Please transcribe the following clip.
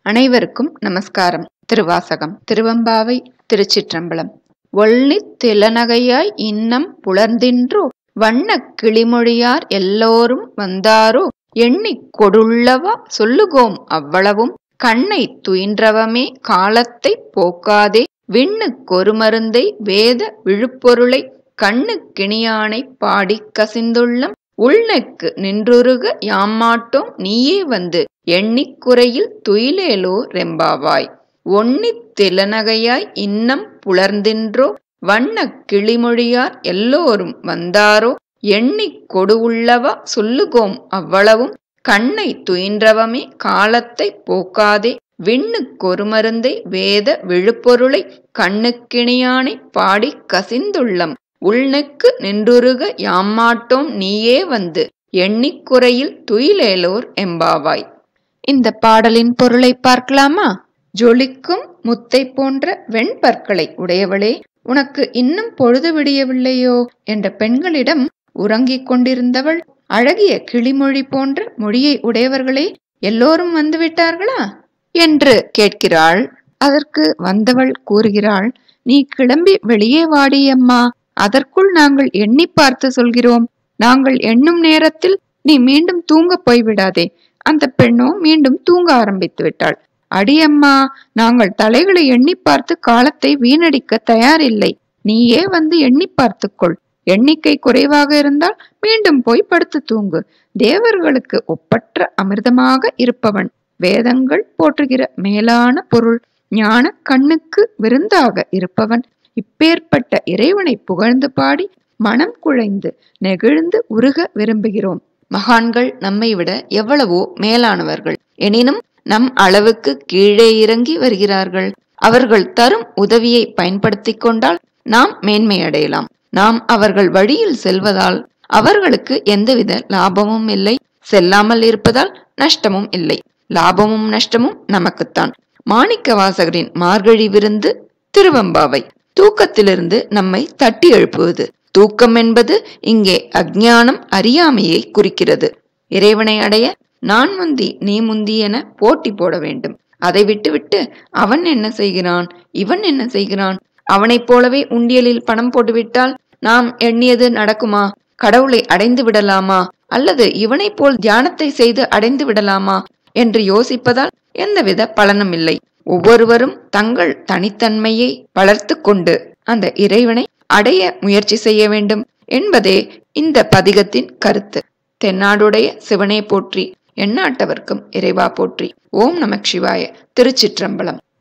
அனைவருக்கும் நமஸ்காரம் திருவாசகம் திருவம்பாவை திருச்சிற்றம்பலம் ஒள்ளித் திலநகையாய் இன்னம் புலர்ந்தின்றோ வண்ணக் கிளிமொழியார் எல்லோரும் வந்தாரோ எண்ணிக் கொடுள்ளவா சொல்லுகோம் அவ்வளவும் கண்ணை துயின்றவமே காலத்தைப் போக்காதே விண்ணுக் கொருமருந்தை வேத விழுப்பொருளை கண்ணுக் கிணியானைப் பாடிக் கசிந்துள்ளம் உள்நெக்கு நின்றுருக யாமாட்டோம் நீயே வந்து எண்ணிக் குறையில் துயிலேலோ ரெம்பாவாய் ஒன்னித் திலநகையாய் இன்னம் புலர்ந்தின்றோ வண்ணக் கிளிமொழியார் எல்லோரும் வந்தாரோ எண்ணிக் கொடுவுள்ளவா சொல்லுகோம் அவ்வளவும் கண்ணை துயின்றவமே காலத்தைப் போக்காதே விண்ணுக் கொருமருந்தை வேத விழுப்பொருளை கண்ணுக்கிணியானைப் பாடிக் கசிந்துள்ளம் உள்நெக்கு நின்றுருக யாமாட்டோம் நீயே வந்து எண்ணிக்குறையில் துயிலேலோர் எம்பாவாய் இந்த பாடலின் பொருளை பார்க்கலாமா ஜொலிக்கும் முத்தை போன்ற வெண்பற்களை உடையவளே உனக்கு இன்னும் பொழுது விடியவில்லையோ என்ற பெண்களிடம் உறங்கிக் கொண்டிருந்தவள் அழகிய கிளிமொழி போன்ற மொழியை உடையவர்களே எல்லோரும் வந்துவிட்டார்களா என்று கேட்கிறாள் அதற்கு வந்தவள் கூறுகிறாள் நீ கிளம்பி வெளியே வாடியம்மா அதற்குள் நாங்கள் எண்ணி பார்த்து சொல்கிறோம் நாங்கள் எண்ணும் நேரத்தில் நீ மீண்டும் தூங்க போய்விடாதே அந்த பெண்ணோ மீண்டும் தூங்க ஆரம்பித்து விட்டாள் அடியம்மா நாங்கள் தலைகளை எண்ணி பார்த்து காலத்தை வீணடிக்க தயாரில்லை நீயே வந்து எண்ணி பார்த்துக்கொள் எண்ணிக்கை குறைவாக இருந்தால் மீண்டும் போய் படுத்து தூங்கு தேவர்களுக்கு ஒப்பற்ற அமிர்தமாக இருப்பவன் வேதங்கள் போற்றுகிற மேலான பொருள் ஞான கண்ணுக்கு விருந்தாக இருப்பவன் இப்பேற்பட்ட இறைவனை புகழ்ந்து பாடி மனம் குழைந்து நெகிழ்ந்து உருக விரும்புகிறோம் மகான்கள் நம்மை விட எவ்வளவோ மேலானவர்கள் எனினும் நம் அளவுக்கு கீழே இறங்கி வருகிறார்கள் அவர்கள் தரும் உதவியை பயன்படுத்திக் கொண்டால் நாம் மேன்மை அடையலாம் நாம் அவர்கள் வழியில் செல்வதால் அவர்களுக்கு எந்தவித லாபமும் இல்லை செல்லாமல் இருப்பதால் நஷ்டமும் இல்லை லாபமும் நஷ்டமும் நமக்குத்தான் மாணிக்க வாசகரின் மார்கழி விருந்து திருவம்பாவை தூக்கத்திலிருந்து நம்மை தட்டி எழுப்புவது தூக்கம் என்பது இங்கே அஜ்ஞானம் அறியாமையை குறிக்கிறது இறைவனை அடைய நான் முந்தி நீ முந்தி என போட்டி போட வேண்டும் அதை விட்டுவிட்டு அவன் என்ன செய்கிறான் இவன் என்ன செய்கிறான் அவனைப் போலவே உண்டியலில் பணம் போட்டுவிட்டால் நாம் எண்ணியது நடக்குமா கடவுளை அடைந்து விடலாமா அல்லது இவனைப் போல் தியானத்தை செய்து அடைந்து விடலாமா என்று யோசிப்பதால் எந்தவித பலனும் இல்லை ஒவ்வொருவரும் தங்கள் தனித்தன்மையை வளர்த்து கொண்டு அந்த இறைவனை அடைய முயற்சி செய்ய வேண்டும் என்பதே இந்த பதிகத்தின் கருத்து தென்னாடுடைய சிவனே போற்றி எண்ணாட்டவர்க்கும் இறைவா போற்றி ஓம் நமக் சிவாய திருச்சிற்றம்பலம்